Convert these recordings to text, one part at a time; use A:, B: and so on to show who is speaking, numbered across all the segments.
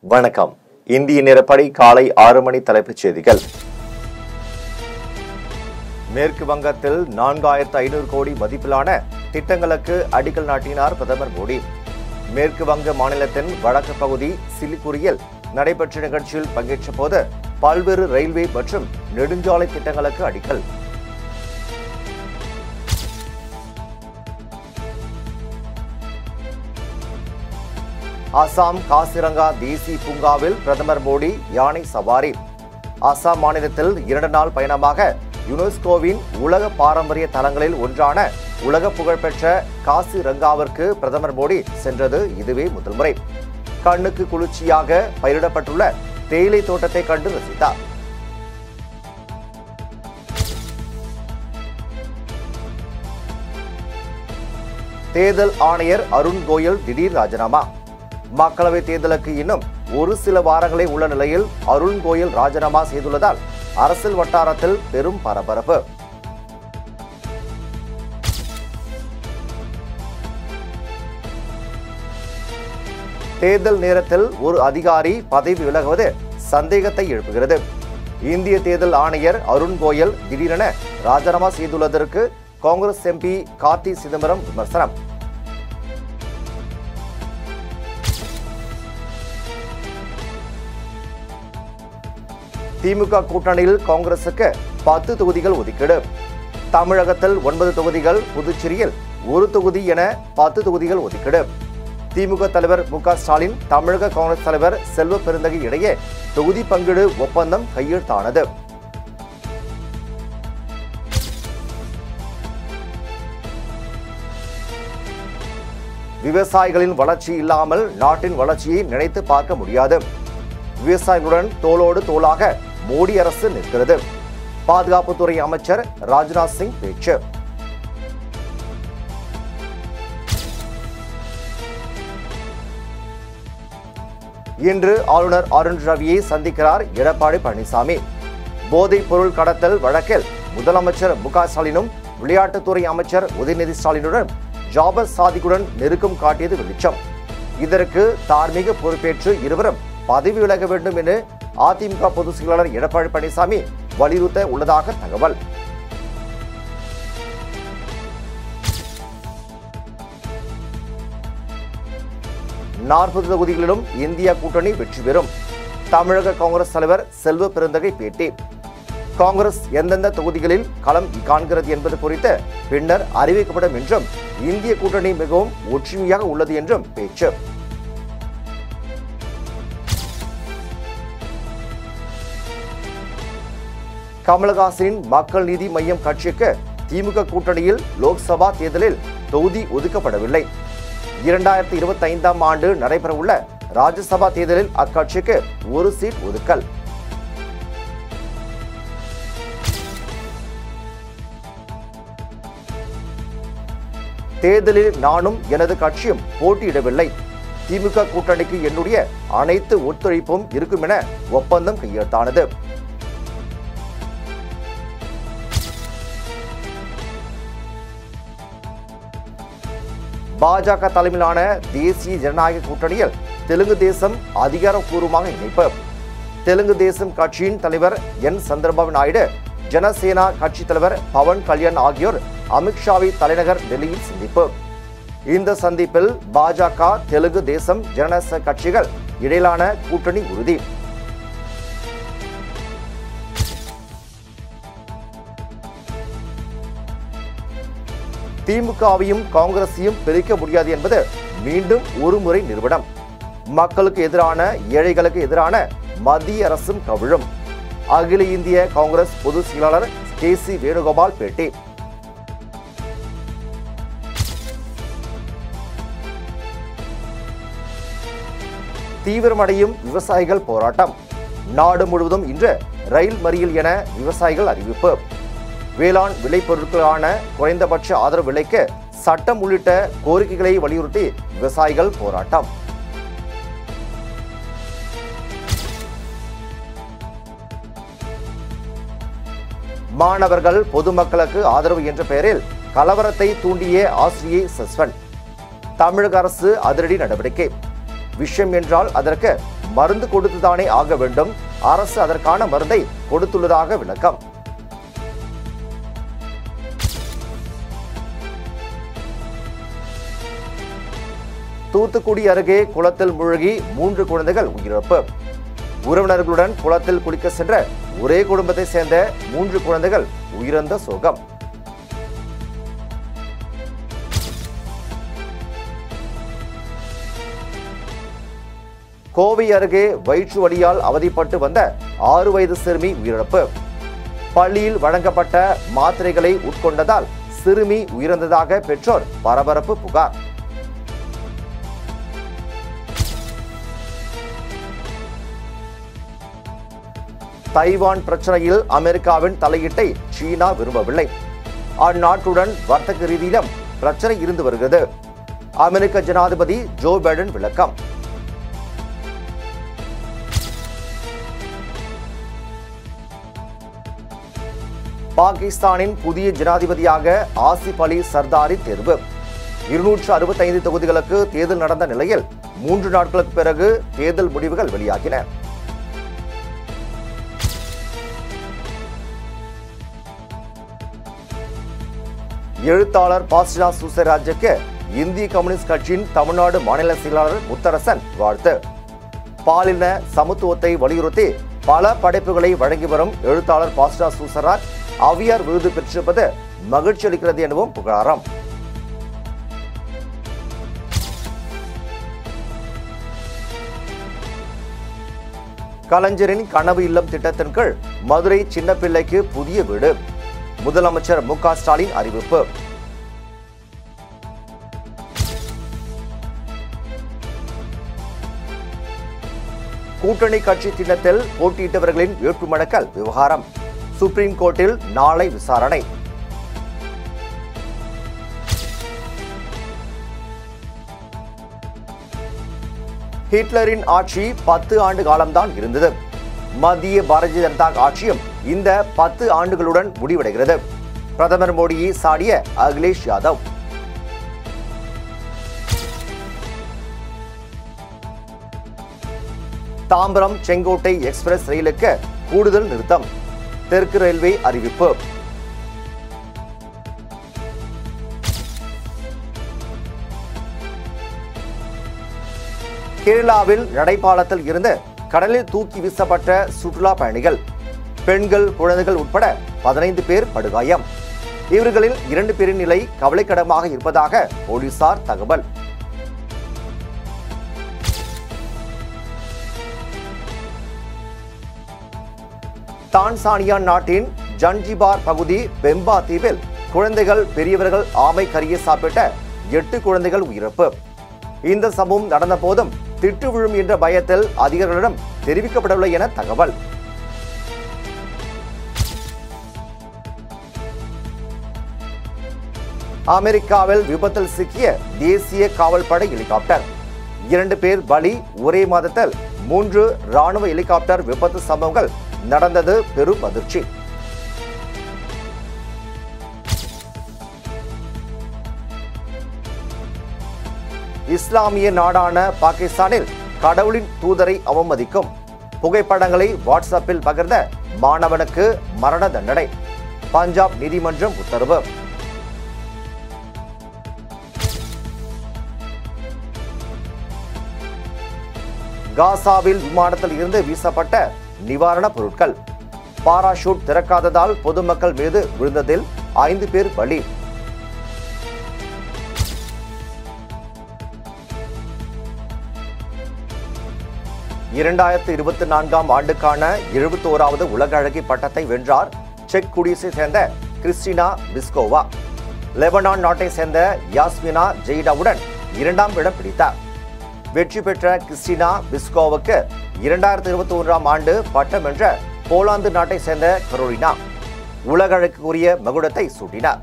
A: வணக்கம் இந்திய நேரப்படி காலை ஆறு மணி தலைப்புச் செய்திகள் மேற்கு வங்கத்தில் நான்காயிரத்து ஐநூறு கோடி மதிப்பிலான திட்டங்களுக்கு அடிக்கல் நாட்டினார் பிரதமர் மோடி மேற்கு வங்க மாநிலத்தின் வடக்கு பகுதி சிலிகுரியில் நடைபெற்ற நிகழ்ச்சியில் பங்கேற்ற போது பல்வேறு ரயில்வே மற்றும் நெடுஞ்சாலை திட்டங்களுக்கு அடிக்கல் அசாம் காசிரங்கா தேசிய பூங்காவில் பிரதமர் மோடி யானை சவாரி அசாம் மாநிலத்தில் இரண்டு நாள் பயணமாக யுனெஸ்கோவின் உலக பாரம்பரிய தலங்களில் ஒன்றான உலக புகழ்பெற்ற காசிரங்காவிற்கு பிரதமர் மோடி சென்றது இதுவே முதல் முறை கண்ணுக்கு குளிர்ச்சியாக பயிரிடப்பட்டுள்ள தேயிலை தோட்டத்தை கண்டு ரசித்தார் தேர்தல் ஆணையர் அருண் கோயல் திடீர் ராஜினாமா மக்களவை தேர்தலுக்கு இன்னும் ஒரு சில வாரங்களே உள்ள நிலையில் அருண் கோயல் ராஜினாமா செய்துள்ளதால் அரசியல் வட்டாரத்தில் பெரும் பரபரப்பு தேர்தல் நேரத்தில் ஒரு அதிகாரி பதவி விலகுவது சந்தேகத்தை எழுப்புகிறது இந்திய தேர்தல் ஆணையர் அருண் கோயல் திடீரென ராஜினாமா செய்துள்ளதற்கு காங்கிரஸ் எம்பி கார்த்தி சிதம்பரம் விமர்சனம் திமுக கூட்டணியில் காங்கிரசுக்கு பத்து தொகுதிகள் ஒதுக்கீடு தமிழகத்தில் ஒன்பது தொகுதிகள் புதுச்சேரியில் ஒரு தொகுதி என பத்து தொகுதிகள் ஒதுக்கீடு திமுக தலைவர் மு க ஸ்டாலின் தமிழக காங்கிரஸ் தலைவர் செல்வ பெருந்தகை இடையே தொகுதி பங்கீடு ஒப்பந்தம் கையெழுத்தானது விவசாயிகளின் வளர்ச்சி இல்லாமல் நாட்டின் வளர்ச்சியை நினைத்து பார்க்க முடியாது விவசாயிகளுடன் தோளோடு தோளாக மோடி அரசு நிற்கிறது பாதுகாப்புத்துறை அமைச்சர் ராஜ்நாத் சிங் பேச்சு இன்று ஆளுநர் அருண் ரவியை சந்திக்கிறார் எடப்பாடி பழனிசாமி போதைப் பொருள் கடத்தல் வழக்கில் முதலமைச்சர் மு க ஸ்டாலினும் விளையாட்டுத்துறை அமைச்சர் உதயநிதி ஸ்டாலினுடன் ஜாபர் சாதிக்குடன் நெருக்கம் காட்டியது வெளிச்சம் இதற்கு தார்மீக பொறுப்பேற்று இருவரும் பதவி விலக வேண்டும் என அதிமுக பொதுச் செயலாளர் எடப்பாடி பழனிசாமி வலியுறுத்த உள்ளதாக தகவல் நாற்பது தொகுதிகளிலும் இந்தியா கூட்டணி வெற்றி பெறும் தமிழக காங்கிரஸ் தலைவர் செல்வ பெருந்தகை பேட்டி காங்கிரஸ் எந்தெந்த தொகுதிகளில் களம் காண்கிறது என்பது குறித்து பின்னர் அறிவிக்கப்படும் என்றும் இந்திய கூட்டணி மிகவும் ஒற்றுமையாக உள்ளது என்றும் பேச்சு கமலஹாசனின் மக்கள் நீதி மையம் கட்சிக்கு திமுக கூட்டணியில் லோக்சபா தேர்தலில் தொகுதி ஒதுக்கப்படவில்லை இரண்டாயிரத்தி இருபத்தி ஐந்தாம் ஆண்டு நடைபெறவுள்ள ராஜ்யசபா தேர்தலில் அக்கட்சிக்கு ஒரு சீட் ஒதுக்கல் தேர்தலில் நானும் எனது கட்சியும் போட்டியிடவில்லை திமுக கூட்டணிக்கு என்னுடைய அனைத்து ஒத்துழைப்பும் இருக்கும் என ஒப்பந்தம் கையெழுத்தானது பாஜக தலைமையிலான தேசிய ஜனநாயக கூட்டணியில் தெலுங்கு தேசம் அதிகாரப்பூர்வமாக இணைப்பு தெலுங்கு தேசம் கட்சியின் தலைவர் என் சந்திரபாபு நாயுடு ஜனசேனா கட்சி தலைவர் பவன் கல்யாண் ஆகியோர் அமித்ஷாவை தலைநகர் டெல்லியில் சந்திப்பு இந்த சந்திப்பில் பாஜக தெலுங்கு தேசம் ஜனநாயக கட்சிகள் இடையிலான கூட்டணி உறுதி திமுகவையும் காங்கிரஸையும் பிரிக்க முடியாது என்பது மீண்டும் ஒருமுறை நிறுவனம் மக்களுக்கு எதிரான ஏழைகளுக்கு எதிரான மத்திய அரசும் கவிழும் அகில இந்திய காங்கிரஸ் பொதுச் செயலாளர் கே சி வேணுகோபால் பேட்டி தீவிரமடையும் விவசாயிகள் போராட்டம் நாடு முழுவதும் இன்று ரயில் மறியல் என விவசாயிகள் அறிவிப்பு வேளாண் விளைபொருட்களான குறைந்தபட்ச ஆதரவு விலைக்கு சட்டம் உள்ளிட்ட கோரிக்கைகளை வலியுறுத்தி விவசாயிகள் போராட்டம் மாணவர்கள் பொதுமக்களுக்கு ஆதரவு என்ற பெயரில் கலவரத்தை தூண்டிய ஆசிரியை சஸ்பெண்ட் தமிழக அரசு அதிரடி நடவடிக்கை விஷயம் என்றால் அதற்கு மருந்து கொடுத்துதானே ஆக வேண்டும் அரசு அதற்கான மருந்தை கொடுத்துள்ளதாக விளக்கம் தூத்துக்குடி அருகே குளத்தில் மூழ்கி மூன்று குழந்தைகள் உயிரிழப்பு உறவினர்களுடன் குளத்தில் குளிக்க சென்ற ஒரே குடும்பத்தை சேர்ந்த மூன்று குழந்தைகள் உயிரிழந்த சோகம் கோவை அருகே வயிற்று வலியால் அவதிப்பட்டு வந்த ஆறு வயது சிறுமி உயிரிழப்பு பள்ளியில் வழங்கப்பட்ட மாத்திரைகளை உட்கொண்டதால் சிறுமி உயிரிழந்ததாக பெற்றோர் பரபரப்பு புகார் தைவான் பிரச்சனையில் அமெரிக்காவின் தலையீட்டை சீனா விரும்பவில்லை அந்நாட்டுடன் வர்த்தக ரீதியிலும் பிரச்சனை இருந்து வருகிறது அமெரிக்க ஜனாதிபதி ஜோ பைடன் விளக்கம் பாகிஸ்தானின் புதிய ஜனாதிபதியாக ஆசிப் அலி சர்தாரி தேர்வு இருநூற்று அறுபத்தைந்து தொகுதிகளுக்கு தேர்தல் நடந்த நிலையில் மூன்று நாட்களுக்கு பிறகு தேர்தல் முடிவுகள் வெளியாகின எழுத்தாளர் பாஸ்டினா சுசராஜுக்கு இந்திய கம்யூனிஸ்ட் கட்சியின் தமிழ்நாடு மாநில செயலாளர் முத்தரசன் வாழ்த்து பாலின சமத்துவத்தை வலியுறுத்தி பல படைப்புகளை வழங்கி வரும் எழுத்தாளர் பாஸ்டா சூசராஜ் அவியார் விருது பெற்றிருப்பது மகிழ்ச்சி அளிக்கிறது எனவும் புகழாரம் கலைஞரின் கனவு இல்லம் திட்டத்தின் கீழ் மதுரை சின்னப்பிள்ளைக்கு புதிய வீடு முதலமைச்சர் மு க ஸ்டாலின் அறிவிப்பு கூட்டணி கட்சி சின்னத்தில் போட்டியிட்டவர்களின் வேட்புமனுக்கள் விவகாரம் சுப்ரீம் கோர்ட்டில் நாளை விசாரணை ஹிட்லரின் ஆட்சி பத்து ஆண்டு காலம்தான் இருந்தது மத்திய பாரதிய ஜனதா ஆட்சியும் இந்த பத்து ஆண்டுகளுடன் முடிவடைகிறது பிரதமர் மோடியை சாடிய அகிலேஷ் யாதவ் தாம்பரம் செங்கோட்டை எக்ஸ்பிரஸ் ரயிலுக்கு கூடுதல் நிறுத்தம் தெற்கு ரயில்வே அறிவிப்பு கேரளாவில் நடைபாலத்தில் இருந்து கடலில் தூக்கி வீசப்பட்ட சுற்றுலா பயணிகள் பெண்கள் குழந்தைகள் உட்பட பதினைந்து பேர் படுகாயம் இவர்களில் இரண்டு பேரின் நிலை கவலைக்கிடமாக இருப்பதாக போலீசார் தகவல் தான்சானியா நாட்டின் ஜன்ஜிபார் பகுதி பெம்பா தீவில் குழந்தைகள் பெரியவர்கள் ஆமை கறியை சாப்பிட்ட எட்டு குழந்தைகள் உயிரிழப்பு இந்த சம்பவம் நடந்த போதும் திட்டு விழும் என்ற பயத்தில் அதிகாரிகளிடம் தெரிவிக்கப்படவில்லை என தகவல் அமெரிக்காவில் விபத்தில் சிக்கிய தேசிய காவல் படை ஹெலிகாப்டர் இரண்டு பேர் பலி ஒரே மாதத்தில் மூன்று ராணுவ ஹெலிகாப்டர் விபத்து சம்பவங்கள் நடந்தது பெரும் அதிர்ச்சி இஸ்லாமிய நாடான பாகிஸ்தானில் கடவுளின் தூதரை அவமதிக்கும் புகைப்படங்களை வாட்ஸ்அப்பில் பகிர்ந்த மாணவனுக்கு மரண தண்டனை பஞ்சாப் நீதிமன்றம் உத்தரவு காசாவில் விமானத்தில் இருந்து வீசப்பட்ட நிவாரணப் பொருட்கள் பாராஷூட் திறக்காததால் பொதுமக்கள் மீது விழுந்ததில் ஐந்து பேர் பலி இரண்டாயிரத்து இருபத்தி நான்காம் ஆண்டுக்கான எழுபத்தோராவது உலக அழகி பட்டத்தை வென்றார் செக் குடியரசை சேர்ந்த கிறிஸ்டினா பிஸ்கோவா லெபனான் நாட்டை சேர்ந்த யாஸ்மினா ஜெய்டாவுடன் இரண்டாம் இடம் பிடித்தார் வெற்றி பெற்ற கிறிஸ்டினா பிஸ்கோவுக்கு இரண்டாயிரத்தி இருபத்தி ஒன்றாம் ஆண்டு பட்டம் வென்ற போலாந்து நாட்டை சேர்ந்த கரோலினா உலக அழகுக்குரிய மகுடத்தை சூட்டினார்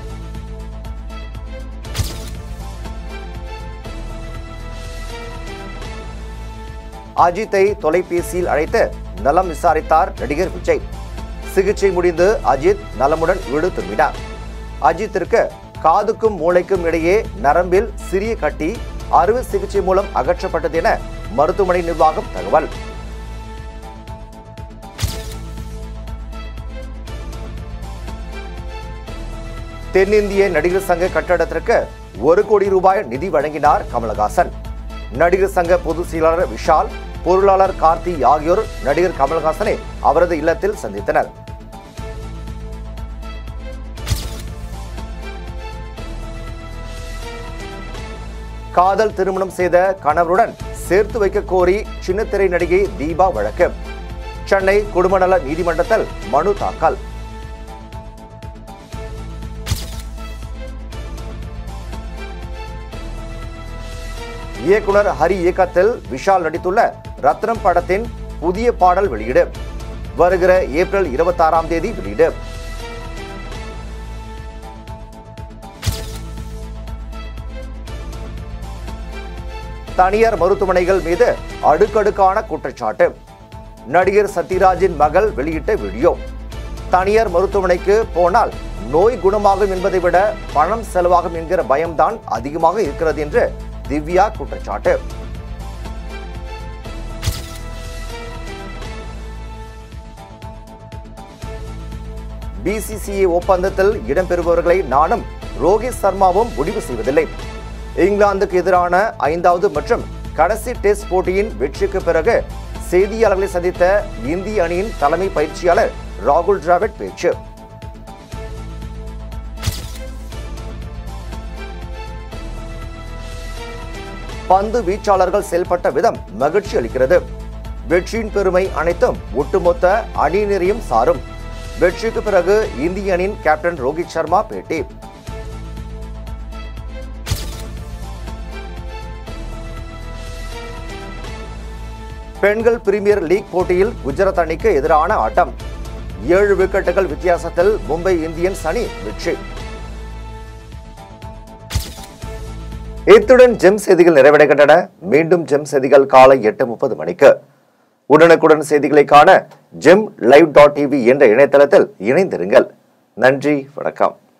A: அஜித்தை தொலைபேசியில் அழைத்து நலம் விசாரித்தார் நடிகர் விஜய் சிகிச்சை முடிந்து அஜித் நலமுடன் வீடு திரும்பினார் அஜித்திற்கு காதுக்கும் மூளைக்கும் இடையே நரம்பில் சிறிய கட்டி அறுவை சிகிச்சை மூலம் அகற்றப்பட்டது என மருத்துவமனை நிர்வாகம் தகவல் தென்னிந்திய நடிகர் சங்க கட்டடத்திற்கு ஒரு கோடி ரூபாய் நிதி வழங்கினார் கமலஹாசன் நடிகர் சங்க பொதுச் செயலாளர் விஷால் பொருளாளர் கார்த்தி ஆகியோர் நடிகர் கமல்ஹாசனை அவரது இல்லத்தில் சந்தித்தனர் காதல் திருமணம் செய்த கணவருடன் சேர்த்து வைக்க கோரி சின்னத்திரை நடிகை தீபா வழக்கு சென்னை குடும்ப நல நீதிமன்றத்தில் மனு தாக்கல் இயக்குனர் ஹரி இயக்கத்தில் விஷால் நடித்துள்ள ரத்னம் படத்தின் புதிய பாடல் வெளியீடு வருகிற ஏப்ரல் இருபத்தாறாம் தேதி வெளியீடு தனியார் மருத்துவமனைகள் மீது அடுக்கடுக்கான குற்றச்சாட்டு நடிகர் சத்யராஜின் மகள் வெளியிட்ட வீடியோ தனியார் மருத்துவமனைக்கு போனால் நோய் குணமாகும் என்பதை விட பணம் செலவாகும் என்கிற பயம்தான் அதிகமாக இருக்கிறது என்று திவ்யா குற்றச்சாட்டு பிசிசிஐ ஒப்பந்தத்தில் இடம்பெறுபவர்களை நானும் ரோஹித் சர்மாவும் முடிவு செய்வதில்லை இங்கிலாந்துக்கு எதிரான ஐந்தாவது மற்றும் கடைசி டெஸ்ட் போட்டியின் வெற்றிக்கு பிறகு செய்தியாளர்களை சந்தித்த இந்திய அணியின் தலைமை பயிற்சியாளர் ராகுல் டிராவிட் பேச்சு பந்து வீச்சாளர்கள் செயல்பட்ட விதம் மகிழ்ச்சி அளிக்கிறது வெற்றியின் பெருமை அனைத்தும் ஒட்டுமொத்த அணியினரையும் சாரும் வெற்றிக்கு பிறகு இந்திய அணியின் கேப்டன் ரோஹித் சர்மா பேட்டி பெண்கள் பிரீமியர் லீக் போட்டியில் குஜராத் அணிக்கு எதிரான ஆட்டம் ஏழு விக்கெட்டுகள் வித்தியாசத்தில் மும்பை இந்தியன்ஸ் அணி வெற்றி இத்துடன் ஜெம் செய்திகள் நிறைவடைகின்றன மீண்டும் ஜெம் செய்திகள் காலை எட்டு முப்பது மணிக்கு உடனுக்குடன் செய்திகளை காண ஜெம் லைவ் டாட் டிவி என்ற இணையதளத்தில் இணைந்திருங்கள் நன்றி வணக்கம்